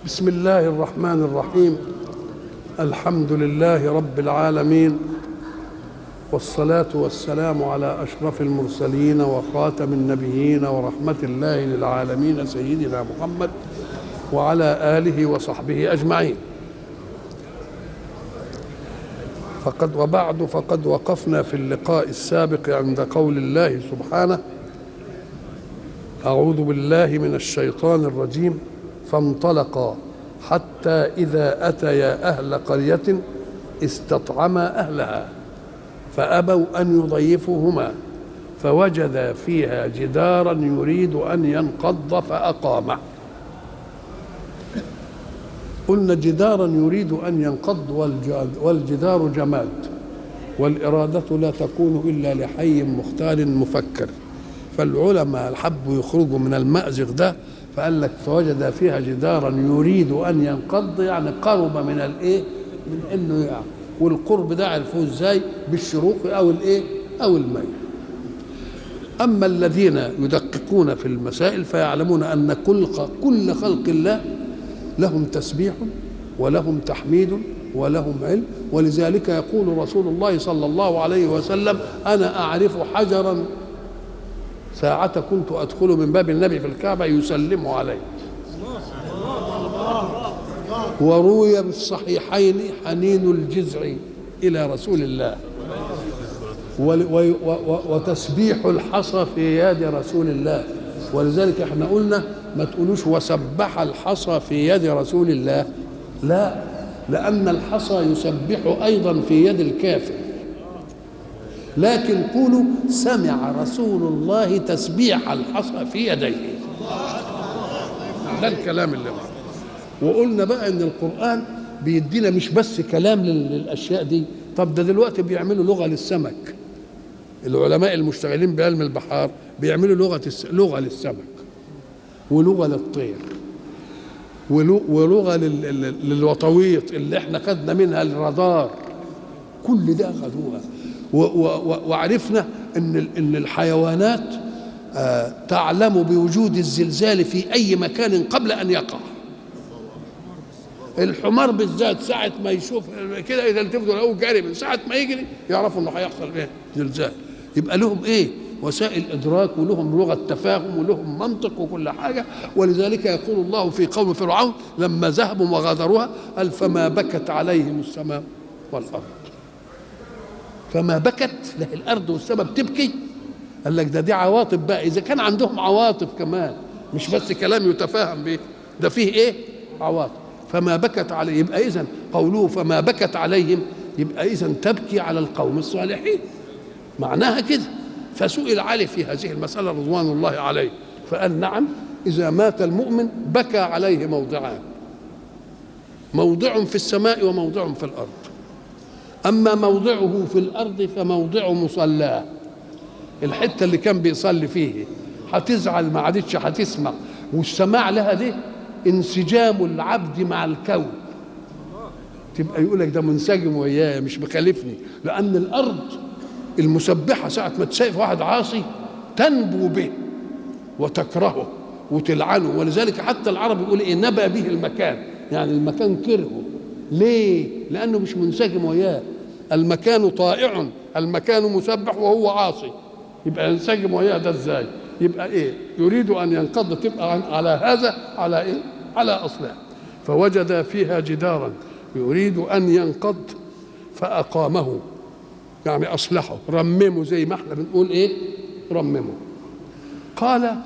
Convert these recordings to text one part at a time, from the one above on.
بسم الله الرحمن الرحيم الحمد لله رب العالمين والصلاة والسلام على أشرف المرسلين وخاتم النبيين ورحمة الله للعالمين سيدنا محمد وعلى آله وصحبه أجمعين فقد وبعد فقد وقفنا في اللقاء السابق عند قول الله سبحانه أعوذ بالله من الشيطان الرجيم فانطلقا حتى إذا أتيا أهل قرية استطعما أهلها فأبوا أن يضيفوهما فوجدا فيها جدارا يريد أن ينقض فأقامه قلنا جدارا يريد أن ينقض والجدار جماد والإرادة لا تكون إلا لحي مختال مفكر فالعلماء حبوا يخرجوا من المأزق ده فقال لك فوجد فيها جدارا يريد ان ينقض يعني قرب من الايه؟ من انه يعني والقرب ده عرفوه ازاي؟ بالشروق او الايه؟ او الميل. اما الذين يدققون في المسائل فيعلمون ان كل كل خلق الله لهم تسبيح ولهم تحميد ولهم علم ولذلك يقول رسول الله صلى الله عليه وسلم انا اعرف حجرا ساعة كنت أدخل من باب النبي في الكعبة يسلم علي وروي بالصحيحين حنين الجزع إلى رسول الله وتسبيح الحصى في يد رسول الله ولذلك احنا قلنا ما تقولوش وسبح الحصى في يد رسول الله لا لأن الحصى يسبح أيضا في يد الكافر لكن قولوا سمع رسول الله تسبيح الحصى في يديه ده الكلام اللي معه وقلنا بقى ان القران بيدينا مش بس كلام للاشياء دي طب ده دلوقتي بيعملوا لغه للسمك العلماء المشتغلين بعلم البحار بيعملوا لغه لغه للسمك ولغه للطير ولغه للوطويط اللي احنا خدنا منها الرادار كل ده خدوها وعرفنا ان ان الحيوانات تعلم بوجود الزلزال في اي مكان قبل ان يقع الحمار بالذات ساعة ما يشوف كده إذا التفتوا لقوه جاري من ساعة ما يجري يعرفوا إنه هيحصل إيه؟ زلزال يبقى لهم إيه؟ وسائل إدراك ولهم لغة تفاهم ولهم منطق وكل حاجة ولذلك يقول الله في قوم فرعون لما ذهبوا وغادروها قال فما بكت عليهم السماء والأرض فما بكت له الارض والسماء بتبكي قال لك ده دي عواطف بقى اذا كان عندهم عواطف كمان مش بس كلام يتفاهم به ده فيه ايه عواطف فما بكت عليه يبقى اذا قوله فما بكت عليهم يبقى اذا تبكي على القوم الصالحين معناها كده فسئل علي في هذه المساله رضوان الله عليه فقال نعم اذا مات المؤمن بكى عليه موضعان موضع في السماء وموضع في الارض أما موضعه في الأرض فموضع مصلاه الحتة اللي كان بيصلي فيه هتزعل ما عادتش هتسمع والسماع لها دي انسجام العبد مع الكون تبقى يقول لك ده منسجم وياه مش مخالفني لأن الأرض المسبحة ساعة ما تشايف واحد عاصي تنبو به وتكرهه وتلعنه ولذلك حتى العرب يقول ايه نبى به المكان يعني المكان كرهه ليه؟ لأنه مش منسجم وياه المكان طائع المكان مسبح وهو عاصي يبقى ينسجم وياه ده ازاي؟ يبقى ايه؟ يريد ان ينقض تبقى على هذا على ايه؟ على اصلها فوجد فيها جدارا يريد ان ينقض فاقامه يعني اصلحه رممه زي ما احنا بنقول ايه؟ رممه قال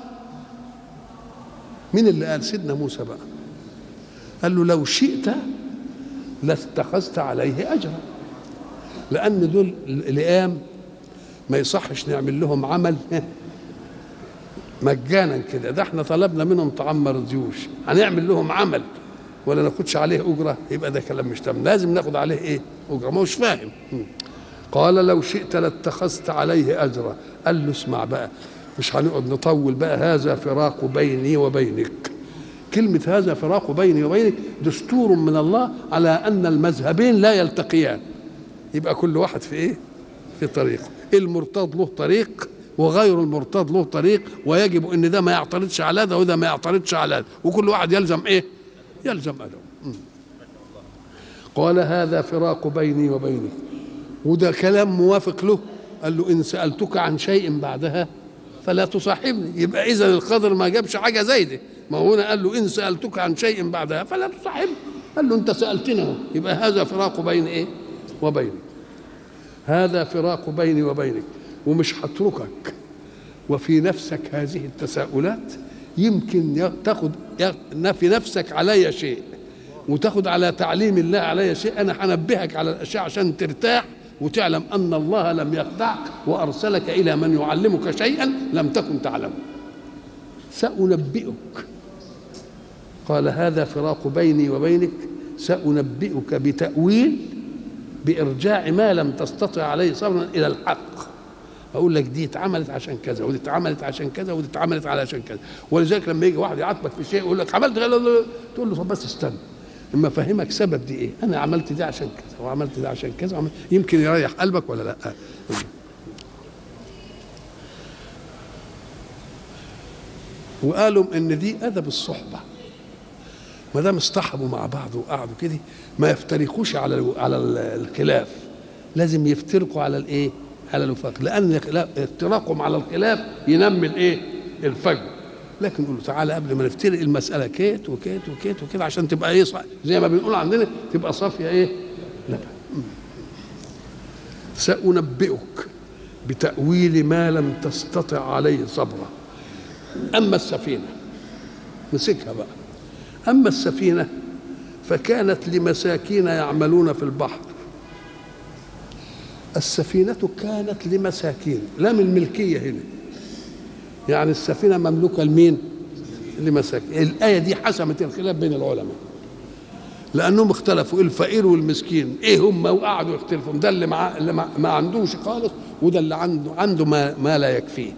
مين اللي قال سيدنا موسى بقى؟ قال له لو شئت لاتخذت عليه اجرا لان دول الايام ما يصحش نعمل لهم عمل مجانا كده ده احنا طلبنا منهم تعمر الجيوش هنعمل لهم عمل ولا ناخدش عليه اجره يبقى ده كلام مش تمام لازم ناخد عليه ايه اجره ما هوش فاهم قال لو شئت لاتخذت عليه اجرا قال له اسمع بقى مش هنقعد نطول بقى هذا فراق بيني وبينك كلمة هذا فراق بيني وبينك دستور من الله على أن المذهبين لا يلتقيان يبقى كل واحد في إيه؟ في طريقه المرتض له طريق وغير المرتض له طريق ويجب ان ده ما يعترضش على ده وده ما يعترضش على ده وكل واحد يلزم ايه يلزم أدبه قال هذا فراق بيني وبينك وده كلام موافق له قال له إن سألتك عن شيء بعدها فلا تصاحبني يبقى إذا الخضر ما جابش حاجة زي دي ما هو هنا قال له إن سألتك عن شيء بعدها فلا تصاحبني قال له أنت سألتنا هو يبقى هذا فراق بين إيه وبينك هذا فراق بيني وبينك ومش هتركك وفي نفسك هذه التساؤلات يمكن تاخد في نفسك علي شيء وتاخد على تعليم الله علي شيء انا هنبهك على الاشياء عشان ترتاح وتعلم ان الله لم يخدعك وارسلك الى من يعلمك شيئا لم تكن تعلمه سانبئك قال هذا فراق بيني وبينك سانبئك بتاويل بارجاع ما لم تستطع عليه صبرا الى الحق اقول لك دي اتعملت عشان كذا ودي اتعملت عشان كذا ودي اتعملت علشان كذا ولذلك لما يجي واحد يعاتبك في شيء يقول لك عملت غير تقول له طب بس استنى اما افهمك سبب دي ايه انا عملت دي عشان كذا وعملت دي عشان كذا وعملت يمكن يريح قلبك ولا لا وقالوا ان دي ادب الصحبه ما دام اصطحبوا مع بعض وقعدوا كده ما يفترقوش على على الخلاف لازم يفترقوا على الايه على الوفاق لان افتراقهم على الخلاف ينمي الايه الفجر لكن نقول له تعالى قبل ما نفترق المساله كيت وكيت وكيت وكيت عشان تبقى ايه زي ما بنقول عندنا تبقى صافيه ايه لا سأنبئك بتأويل ما لم تستطع عليه صبرا أما السفينة مسكها بقى أما السفينة فكانت لمساكين يعملون في البحر السفينة كانت لمساكين لا من ملكية هنا يعني السفينة مملوكة لمين لمساكين الآية دي حسمت الخلاف بين العلماء لأنهم اختلفوا الفقير والمسكين إيه هم وقعدوا يختلفوا ده اللي, مع... اللي مع... ما عندوش خالص وده اللي عنده عنده ما, ما لا يكفيه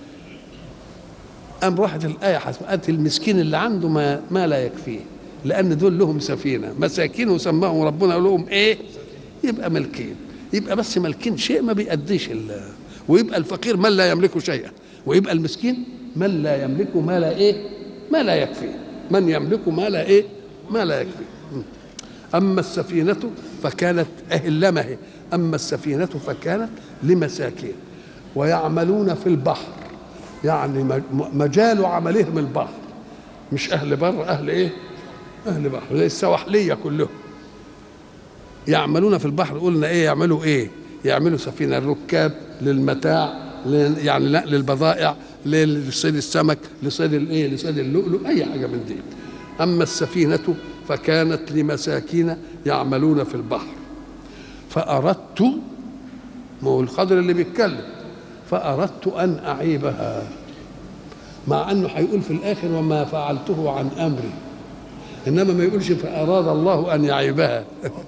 قام راحت الآية حسمت المسكين اللي عنده ما, ما لا يكفيه لأن دول لهم سفينة مساكين وسماهم ربنا لهم إيه يبقى ملكين يبقى بس مالكين شيء ما بيأديش ويبقى الفقير من لا يملك شيئا ويبقى المسكين من لا يملك ما لا ايه ما لا يكفي من يملك ما لا ايه ما لا يكفي اما السفينه فكانت اهلمه اما السفينه فكانت لمساكين ويعملون في البحر يعني مجال عملهم البحر مش اهل بر اهل ايه اهل بحر زي السواحليه كلهم يعملون في البحر قلنا ايه يعملوا ايه يعملوا سفينه الركاب للمتاع يعني لا للبضائع لصيد السمك لصيد الايه لصيد اللؤلؤ اي حاجه من دي اما السفينه فكانت لمساكين يعملون في البحر فاردت ما هو الخضر اللي بيتكلم فاردت ان اعيبها مع انه هيقول في الاخر وما فعلته عن امري انما ما يقولش فاراد الله ان يعيبها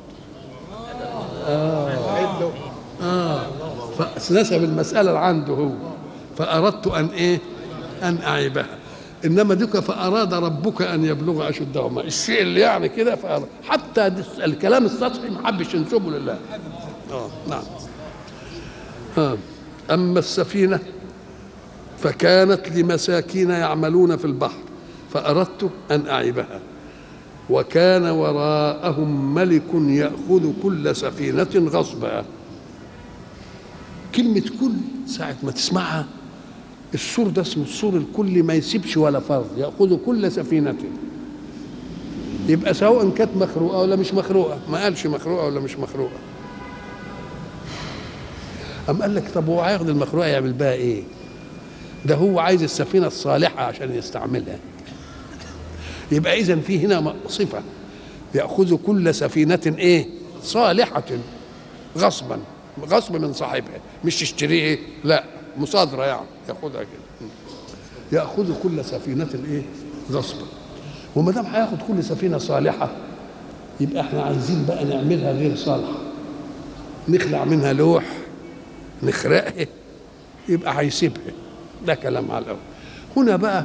آه. آه. فنسب المسألة عنده هو فأردت أن إيه أن أعيبها إنما ديك فأراد ربك أن يبلغ أشدهما الشيء اللي يعني كده فأراد. حتى الكلام السطحي ما حبش ينسبه لله آه. نعم آه. أما السفينة فكانت لمساكين يعملون في البحر فأردت أن أعيبها وكان وراءهم ملك ياخذ كل سفينه غصبا كلمه كل ساعه ما تسمعها السور ده اسمه السور الكلي ما يسيبش ولا فرد ياخذ كل سفينه يبقى سواء كانت مخروقه ولا مش مخروقه ما قالش مخروقه ولا مش مخروقه أم قال لك طب هو هياخد المخروقه يعمل بها ايه ده هو عايز السفينه الصالحه عشان يستعملها يبقى اذا في هنا صفه ياخذ كل سفينه ايه صالحه غصبا غصب من صاحبها مش تشتريه إيه؟ لا مصادره يعني ياخذها كده ياخذ كل سفينه ايه غصبا وما دام هياخد كل سفينه صالحه يبقى احنا عايزين بقى نعملها غير صالحه نخلع منها لوح نخرقها يبقى هيسيبها ده كلام على الاول هنا بقى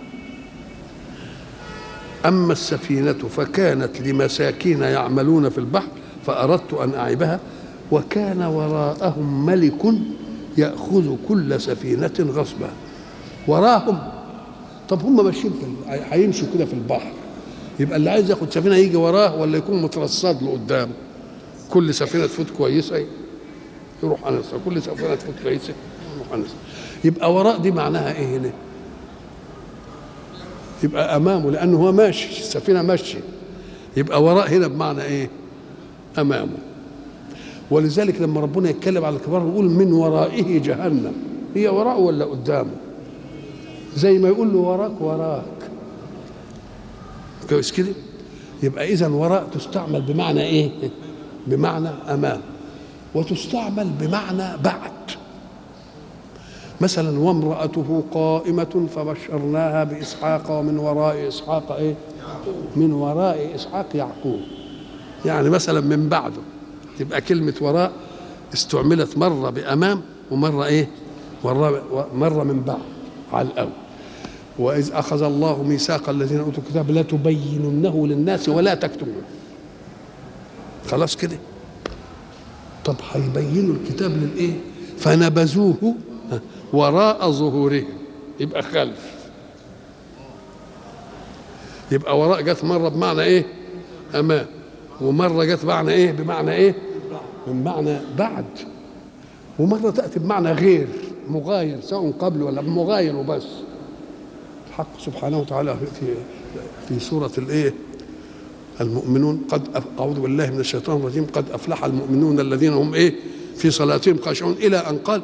أما السفينة فكانت لمساكين يعملون في البحر فأردت أن أعيبها وكان وراءهم ملك يأخذ كل سفينة غصبا وراهم طب هم ماشيين في هيمشوا كده في البحر يبقى اللي عايز ياخد سفينه يجي وراه ولا يكون مترصد له قدام كل سفينه تفوت كويسه يروح انسها كل سفينه تفوت كويسه يروح انسها يبقى وراء دي معناها ايه هنا يبقى امامه لانه هو ماشي السفينه ماشيه يبقى وراء هنا بمعنى ايه امامه ولذلك لما ربنا يتكلم على الكبار يقول من ورائه جهنم هي وراءه ولا قدامه زي ما يقول له وراك وراك كويس كده يبقى اذا وراء تستعمل بمعنى ايه بمعنى امام وتستعمل بمعنى بعد مثلا وامرأته قائمة فبشرناها بإسحاق ومن وراء إسحاق إيه؟ من وراء إسحاق يعقوب يعني مثلا من بعده تبقى كلمة وراء استعملت مرة بأمام ومرة إيه؟ مرة, مرة من بعد على الأول وإذ أخذ الله ميثاق الذين أوتوا الكتاب لا تبيننه للناس ولا تكتمونه خلاص كده طب هيبينوا الكتاب للإيه؟ فنبذوه وراء ظهورهم يبقى خلف يبقى وراء جت مرة بمعنى إيه؟ أمام ومرة جت بمعنى إيه؟ بمعنى إيه؟ بمعنى بعد ومرة تأتي بمعنى غير مغاير سواء قبل ولا مغاير وبس الحق سبحانه وتعالى في في سورة الإيه؟ المؤمنون قد أعوذ بالله من الشيطان الرجيم قد أفلح المؤمنون الذين هم إيه؟ في صلاتهم خاشعون إلى أن قال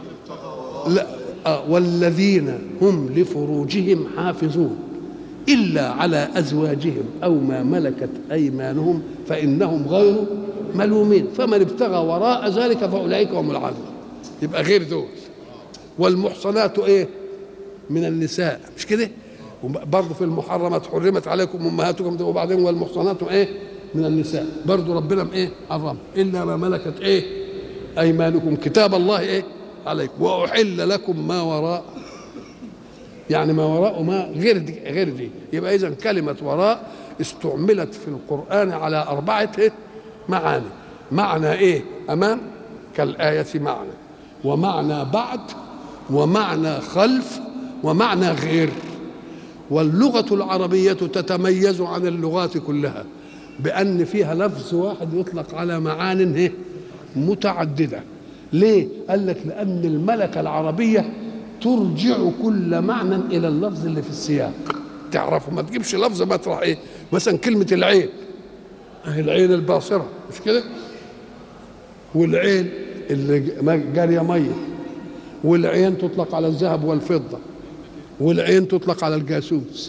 لا آه والذين هم لفروجهم حافظون إلا على أزواجهم أو ما ملكت أيمانهم فإنهم غير ملومين فمن ابتغى وراء ذلك فأولئك هم العادون يبقى غير دول والمحصنات إيه من النساء مش كده برضه في المحرمات حرمت عليكم امهاتكم وبعدين والمحصنات ايه من النساء برضه ربنا ايه حرم الا ما ملكت ايه ايمانكم كتاب الله ايه عليكم واحل لكم ما وراء يعني ما وراء ما غير دي غير دي يبقى اذا كلمه وراء استعملت في القران على اربعه إيه؟ معاني معنى ايه امام كالايه معنى ومعنى بعد ومعنى خلف ومعنى غير واللغه العربيه تتميز عن اللغات كلها بان فيها لفظ واحد يطلق على معان متعدده ليه قال لك لان الملكه العربيه ترجع كل معنى الى اللفظ اللي في السياق تعرفه ما تجيبش لفظ مطرح ايه مثلا كلمه العين اهي العين الباصره مش كده والعين اللي جاريه ميه والعين تطلق على الذهب والفضه والعين تطلق على الجاسوس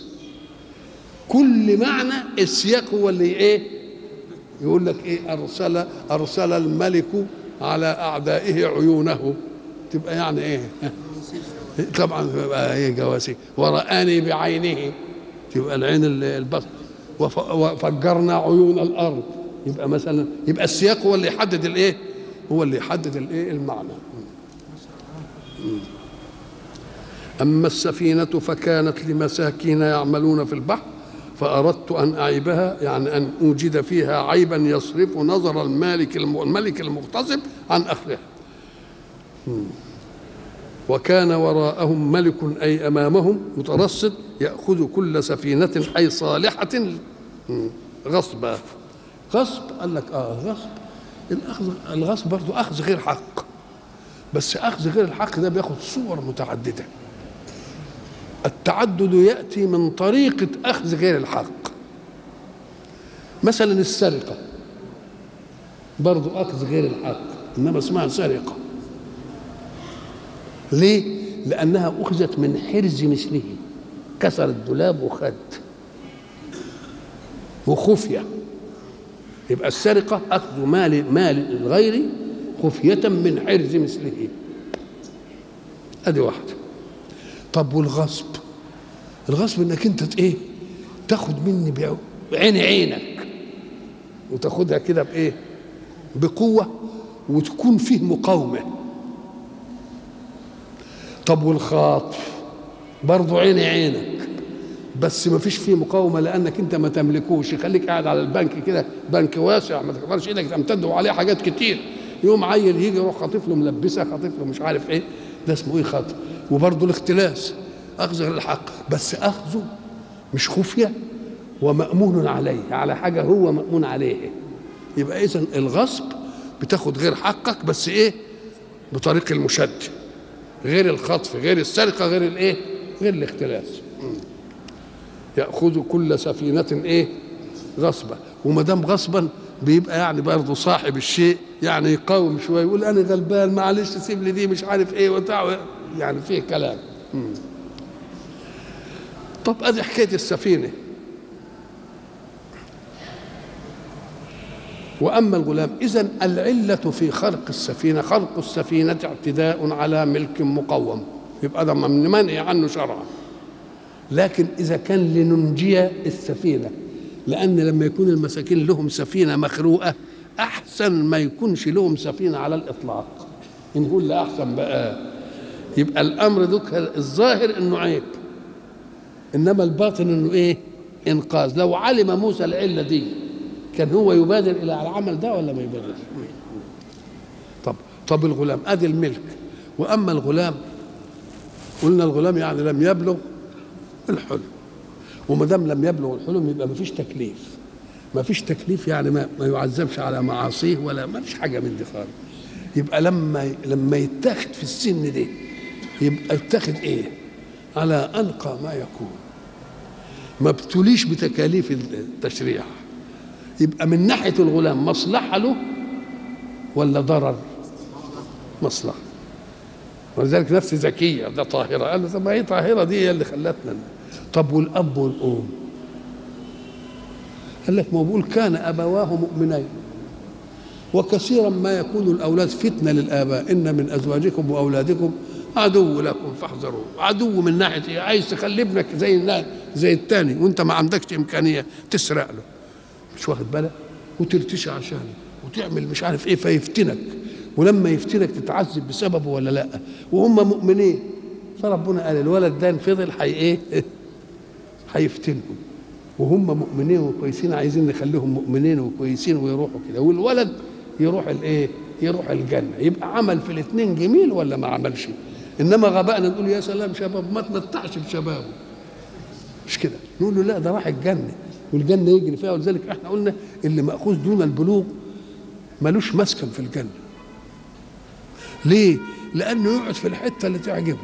كل معنى السياق هو اللي ايه يقول لك ايه ارسل ارسل الملك على اعدائه عيونه تبقى يعني ايه طبعا تبقى هي جواسي ورآني بعينه تبقى العين البصر وفجرنا عيون الارض يبقى مثلا يبقى السياق هو اللي يحدد الايه هو اللي يحدد الايه المعنى اما السفينه فكانت لمساكين يعملون في البحر فأردت أن أعيبها يعني أن أوجد فيها عيبا يصرف نظر المالك الملك المغتصب عن أخذها وكان وراءهم ملك أي أمامهم مترصد يأخذ كل سفينة أي صالحة غصبا غصب قال لك آه غصب الأخذ الغصب برضه أخذ غير حق بس أخذ غير الحق ده بياخد صور متعددة التعدد ياتي من طريقه اخذ غير الحق مثلا السرقه برضو اخذ غير الحق انما اسمها سرقه ليه لانها اخذت من حرز مثله كسر الدولاب وخد وخفيه يبقى السرقه اخذ مال مال الغير خفيه من حرز مثله ادي واحده طب والغصب الغصب انك انت ايه تاخد مني بعين عينك وتاخدها كده بايه بقوه وتكون فيه مقاومه طب والخاطف برضه عين عينك بس ما فيش فيه مقاومه لانك انت ما تملكوش يخليك قاعد على البنك كده بنك واسع ما تقدرش ايدك تمتد وعليه حاجات كتير يوم عيل يجي يروح خاطف له ملبسه خاطف له مش عارف ايه ده اسمه ايه خاطف وبرضه الاختلاس اخذ الحق بس اخذه مش خفيه ومأمون عليه على حاجة هو مأمون عليه يبقى إذا الغصب بتاخد غير حقك بس إيه بطريق المشد غير الخطف غير السرقة غير الإيه غير الاختلاس يأخذ كل سفينة إيه غصبا وما دام غصبا بيبقى يعني برضه صاحب الشيء يعني يقاوم شويه يقول انا غلبان معلش سيب لي دي مش عارف ايه وبتاع يعني فيه كلام مم. طب ادي حكايه السفينه واما الغلام اذا العله في خلق السفينه خلق السفينه اعتداء على ملك مقوم يبقى ده من منهي عنه شرعا لكن اذا كان لننجي السفينه لان لما يكون المساكين لهم سفينه مخروقه احسن ما يكونش لهم سفينه على الاطلاق نقول لا احسن بقى يبقى الامر دوك الظاهر انه عيب انما الباطن انه ايه انقاذ لو علم موسى العله دي كان هو يبادر الى العمل ده ولا ما يبادرش طب طب الغلام ادي الملك واما الغلام قلنا الغلام يعني لم يبلغ الحلم وما دام لم يبلغ الحلم يبقى ما فيش تكليف ما فيش تكليف يعني ما, ما يعذبش على معاصيه ولا ما فيش حاجه من دي خالص يبقى لما لما يتاخد في السن ده يبقى يتاخد ايه على انقى ما يكون ما ابتليش بتكاليف التشريع يبقى من ناحيه الغلام مصلحه له ولا ضرر مصلحه ولذلك نفس ذكيه ده طاهره قال له طب ما هي طاهره دي هي اللي خلتنا طب والاب والام قال لك ما بقول كان ابواه مؤمنين وكثيرا ما يكون الاولاد فتنه للاباء ان من ازواجكم واولادكم عدو لكم فاحذروه عدو من ناحيه ايه عايز تخلي ابنك زي الناس زي الثاني وانت ما عندكش امكانيه تسرق له مش واخد بالك وترتشي عشانه وتعمل مش عارف ايه فيفتنك ولما يفتنك تتعذب بسببه ولا لا وهم مؤمنين فربنا قال الولد ده فضل حي ايه هيفتنهم وهم مؤمنين وكويسين عايزين نخليهم مؤمنين وكويسين ويروحوا كده والولد يروح الايه يروح الجنه يبقى عمل في الاثنين جميل ولا ما عملش انما غبائنا نقول يا سلام شباب ما تمتعش بشبابه مش كده نقول له لا ده راح الجنه والجنه يجري فيها ولذلك احنا قلنا اللي ماخوذ دون البلوغ ملوش مسكن في الجنه ليه لانه يقعد في الحته اللي تعجبه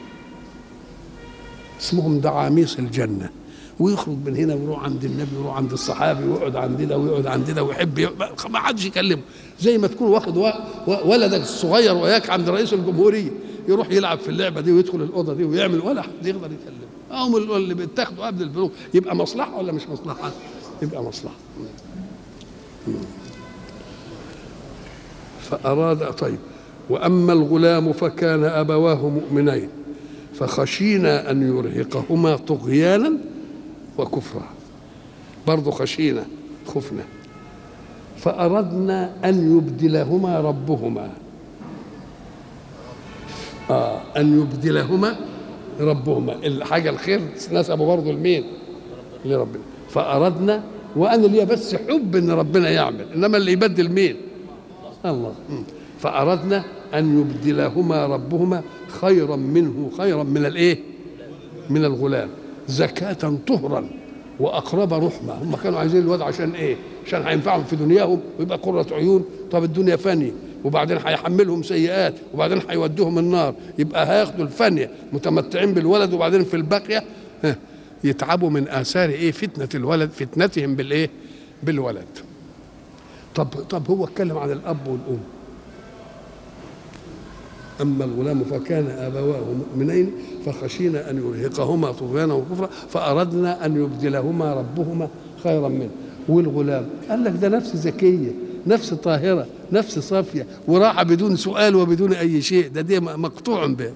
اسمهم دعاميس الجنه ويخرج من هنا ويروح عند النبي ويروح عند الصحابي ويقعد عند ده ويقعد عند ده ويحب ما حدش يكلمه زي ما تكون واخد و... و... ولدك الصغير وياك عند رئيس الجمهوريه يروح يلعب في اللعبه دي ويدخل الاوضه دي ويعمل ولا حد يقدر يكلمه هم اللي بيتاخدوا قبل البلوغ يبقى مصلحه ولا مش مصلحه؟ يبقى مصلحه فأراد طيب وأما الغلام فكان أبواه مؤمنين فخشينا أن يرهقهما طغيانا وكفرا برضه خشينا خفنا فأردنا أن يبدلهما ربهما آه أن يبدلهما ربهما الحاجة الخير نسبه برضه لمين؟ لربنا فأردنا وأنا ليا بس حب إن ربنا يعمل إنما اللي يبدل مين؟ الله فأردنا أن يبدلهما ربهما خيرا منه خيرا من الإيه؟ من الغلام زكاة طهرا وأقرب رحمة هم كانوا عايزين الواد عشان إيه؟ عشان هينفعهم في دنياهم ويبقى قرة عيون طب الدنيا فانية وبعدين هيحملهم سيئات وبعدين هيودوهم النار يبقى هياخدوا الفانية متمتعين بالولد وبعدين في الباقية يتعبوا من آثار إيه؟ فتنة الولد فتنتهم بالإيه؟ بالولد طب طب هو اتكلم عن الأب والأم أما الغلام فكان أبواه مؤمنين فخشينا أن يرهقهما طغيانا وكفرا فأردنا أن يبدلهما ربهما خيرا منه والغلام قال لك ده نفس ذكية نفس طاهرة نفس صافية وراحة بدون سؤال وبدون أي شيء ده دي مقطوع به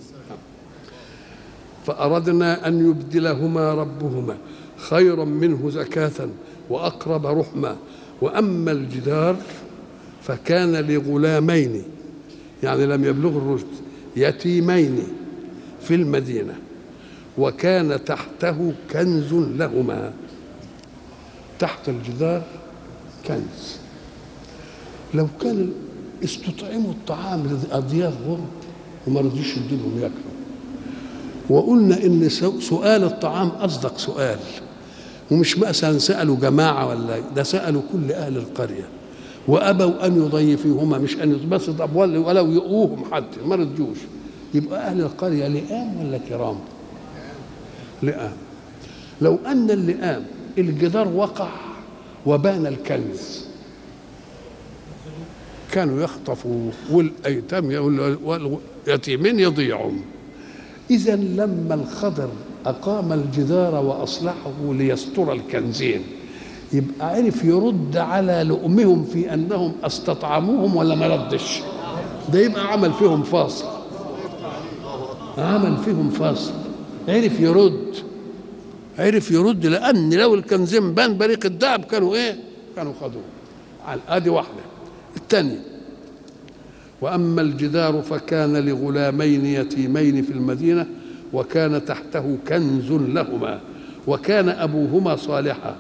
فأردنا أن يبدلهما ربهما خيرا منه زكاة وأقرب رحمة وأما الجدار فكان لغلامين يعني لم يبلغ الرشد يتيمين في المدينة وكان تحته كنز لهما تحت الجدار كنز لو كان استطعموا الطعام لأضياف غرب وما رضيش يديلهم ياكلوا وقلنا ان سؤال الطعام اصدق سؤال ومش مثلا سالوا جماعه ولا ده سالوا كل اهل القريه وابوا ان يضيفوهما مش ان بس طب ولو يؤوهم حتى ما رضيوش يبقى اهل القريه لئام ولا كرام؟ لئام لو ان اللئام الجدار وقع وبان الكنز كانوا يخطفوا والايتام واليتيمين يضيعوا اذا لما الخضر اقام الجدار واصلحه ليستر الكنزين يبقى عرف يرد على لؤمهم في انهم استطعموهم ولا ما ردش ده يبقى عمل فيهم فاصل عمل فيهم فاصل عرف يرد عرف يرد لان لو الكنزين بان بريق الذهب كانوا ايه كانوا خدوه ادي واحده الثانيه واما الجدار فكان لغلامين يتيمين في المدينه وكان تحته كنز لهما وكان ابوهما صالحا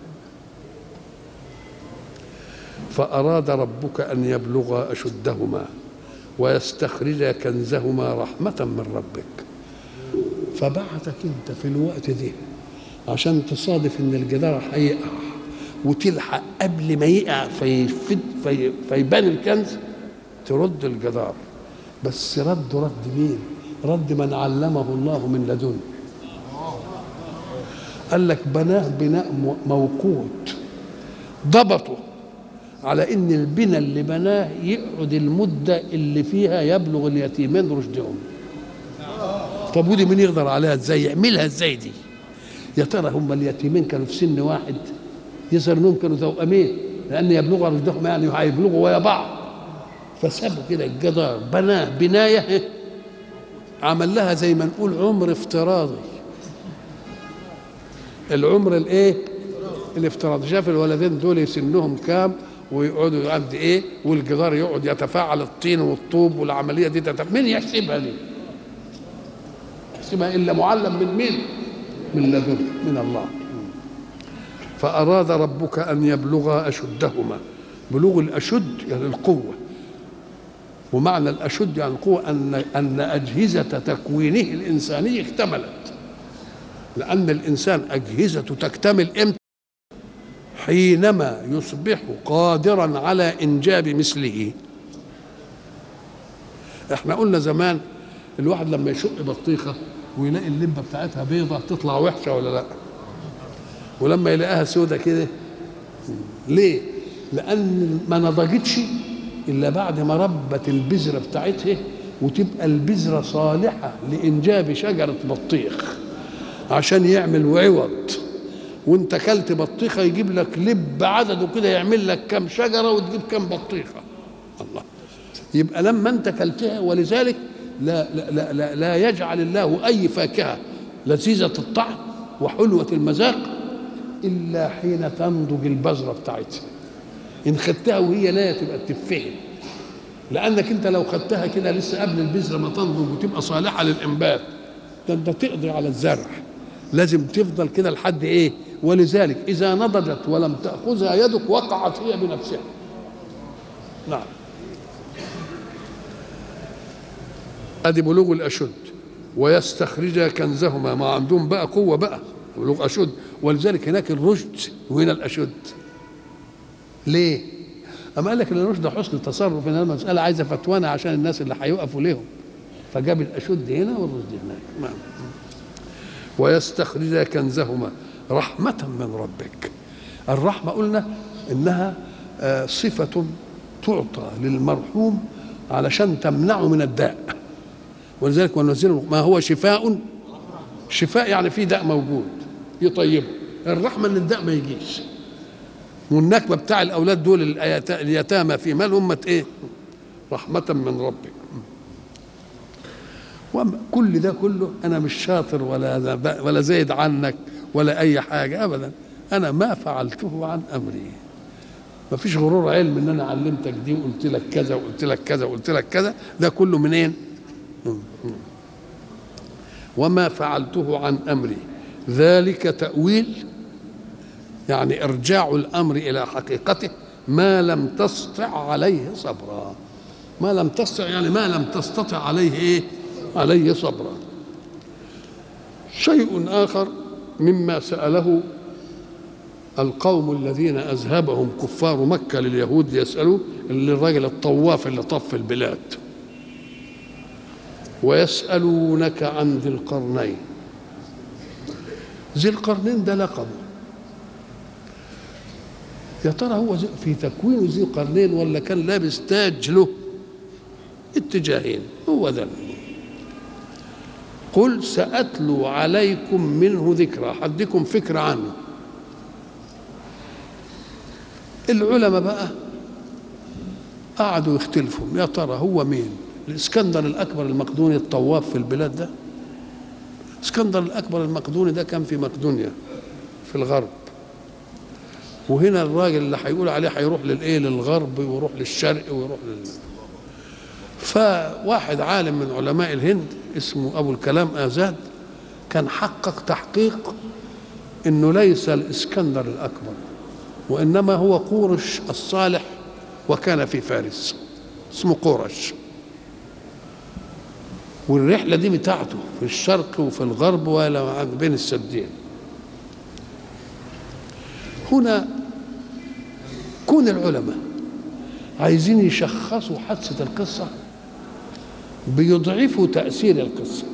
فاراد ربك ان يبلغا اشدهما ويستخرجا كنزهما رحمه من ربك فبعتك انت في الوقت ده عشان تصادف ان الجدار هيقع وتلحق قبل ما يقع فيفد في فيبان الكنز ترد الجدار بس رد رد مين رد من علمه الله من لدنه قال لك بناه بناء موقوت ضبطه على ان البناء اللي بناه يقعد المده اللي فيها يبلغ اليتيمين رشدهم طب ودي مين يقدر عليها ازاي يعملها ازاي دي يا ترى هم اليتيمين كانوا في سن واحد يظهر انهم كانوا توأمين لان يبلغوا رشدهم يعني هيبلغوا ويا بعض فسابوا كده الجدار بناه بنايه عمل لها زي ما نقول عمر افتراضي العمر الايه الافتراضي شاف الولدين دول سنهم كام ويقعدوا قد ايه والجدار يقعد يتفاعل الطين والطوب والعمليه دي تتف... مين يحسبها دي؟ يحسبها الا معلم من مين؟ من لدن من الله فأراد ربك أن يبلغا أشدهما بلوغ الأشد يعني القوة ومعنى الأشد يعني القوة أن أن أجهزة تكوينه الإنساني اكتملت لأن الإنسان أجهزته تكتمل إمتى؟ حينما يصبح قادرا على إنجاب مثله احنا قلنا زمان الواحد لما يشق بطيخه ويلاقي اللمبه بتاعتها بيضه تطلع وحشه ولا لا ولما يلاقيها سودة كده ليه لان ما نضجتش الا بعد ما ربت البذره بتاعتها وتبقى البذره صالحه لانجاب شجره بطيخ عشان يعمل عوض وانت كلت بطيخه يجيب لك لب عدده كده يعمل لك كم شجره وتجيب كم بطيخه الله يبقى لما انت كلتها ولذلك لا لا لا لا, لا يجعل الله اي فاكهه لذيذه الطعم وحلوه المذاق الا حين تنضج البذره بتاعتها ان خدتها وهي لا تبقى تفهم لانك انت لو خدتها كده لسه قبل البذره ما تنضج وتبقى صالحه للانبات ده انت تقضي على الزرع لازم تفضل كده لحد ايه ولذلك اذا نضجت ولم تاخذها يدك وقعت هي بنفسها نعم ادي بلوغ الاشد ويستخرج كنزهما ما عندهم بقى قوه بقى بلوغ اشد ولذلك هناك الرشد وهنا الاشد ليه؟ أما قال لك ان الرشد حسن التصرف ان المساله عايزه فتوانه عشان الناس اللي هيقفوا ليهم فجاب الاشد هنا والرشد هناك نعم ويستخرج كنزهما رحمة من ربك الرحمة قلنا إنها صفة تعطى للمرحوم علشان تمنعه من الداء ولذلك ونزل ما هو شفاء شفاء يعني في داء موجود يطيبه الرحمة إن الداء ما يجيش والنكبة بتاع الأولاد دول اليتامى في مالهم إيه رحمة من ربك وكل ده كله انا مش شاطر ولا ولا زايد عنك ولا اي حاجه ابدا انا ما فعلته عن امري ما فيش غرور علم ان انا علمتك دي وقلت لك كذا وقلت لك كذا وقلت لك كذا ده كله منين وما فعلته عن امري ذلك تاويل يعني ارجاع الامر الى حقيقته ما لم تستطع عليه صبرا ما لم تستطع يعني ما لم تستطع عليه ايه عليه صبرا شيء آخر مما سأله القوم الذين أذهبهم كفار مكة لليهود ليسألوا اللي الراجل الطواف اللي طف البلاد ويسألونك عن ذي القرنين ذي القرنين ده لقبه يا ترى هو في تكوينه ذي قرنين ولا كان لابس تاج له اتجاهين هو ده قل سأتلو عليكم منه ذكرى حدكم فكرة عنه العلماء بقى قعدوا يختلفوا يا ترى هو مين الاسكندر الاكبر المقدوني الطواف في البلاد ده اسكندر الاكبر المقدوني ده كان في مقدونيا في الغرب وهنا الراجل اللي هيقول عليه هيروح للايه للغرب ويروح للشرق ويروح لل فواحد عالم من علماء الهند اسمه ابو الكلام ازاد كان حقق تحقيق انه ليس الاسكندر الاكبر وانما هو قورش الصالح وكان في فارس اسمه قورش والرحلة دي بتاعته في الشرق وفي الغرب ولا بين السدين هنا كون العلماء عايزين يشخصوا حادثة القصة بيضعفوا تأثير القصة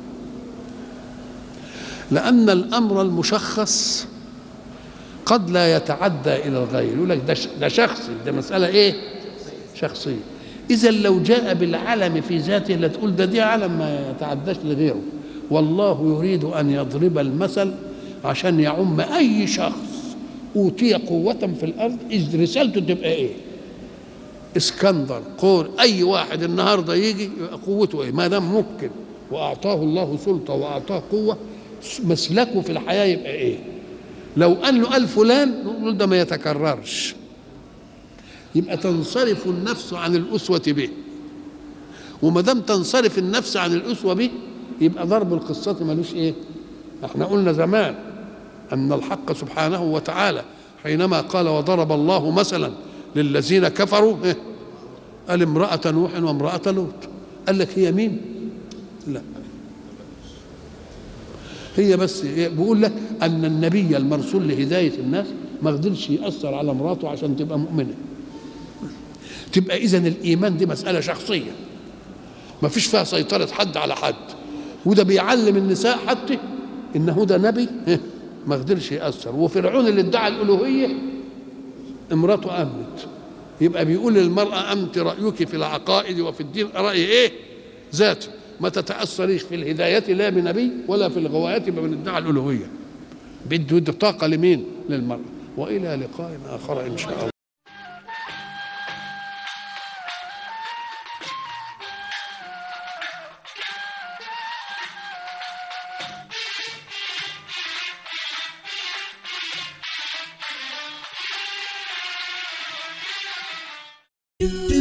لأن الأمر المشخص قد لا يتعدى إلى الغير يقول لك ده ده شخصي ده مسألة إيه؟ شخصية إذا لو جاء بالعلم في ذاته لتقول ده دي علم ما يتعداش لغيره والله يريد أن يضرب المثل عشان يعم أي شخص أوتي قوة في الأرض إذ رسالته تبقى إيه؟ اسكندر قول أي واحد النهارده يجي قوته إيه؟ ما دام ممكن وأعطاه الله سلطة وأعطاه قوة مسلكه في الحياة يبقى إيه؟ لو قال له قال فلان نقول ده ما يتكررش يبقى تنصرف النفس عن الأسوة به وما دام تنصرف النفس عن الأسوة به يبقى ضرب القصة ملوش إيه؟ احنا قلنا زمان أن الحق سبحانه وتعالى حينما قال وضرب الله مثلا للذين كفروا إيه؟ قال امرأة نوح وامرأة لوط قال لك هي مين؟ لا هي بس بيقول لك ان النبي المرسول لهدايه الناس ما قدرش ياثر على مراته عشان تبقى مؤمنه تبقى اذا الايمان دي مساله شخصيه ما فيش فيها سيطره حد على حد وده بيعلم النساء حتى انه ده نبي ما قدرش ياثر وفرعون اللي ادعى الالوهيه امراته امنت يبقى بيقول للمراه انت رايك في العقائد وفي الدين راي ايه ذاتي ما تتاثريش في الهدايه لا بنبي ولا في الغوايات من ادعى الالوهيه بده يدي طاقه لمين للمراه والى لقاء اخر ان شاء الله do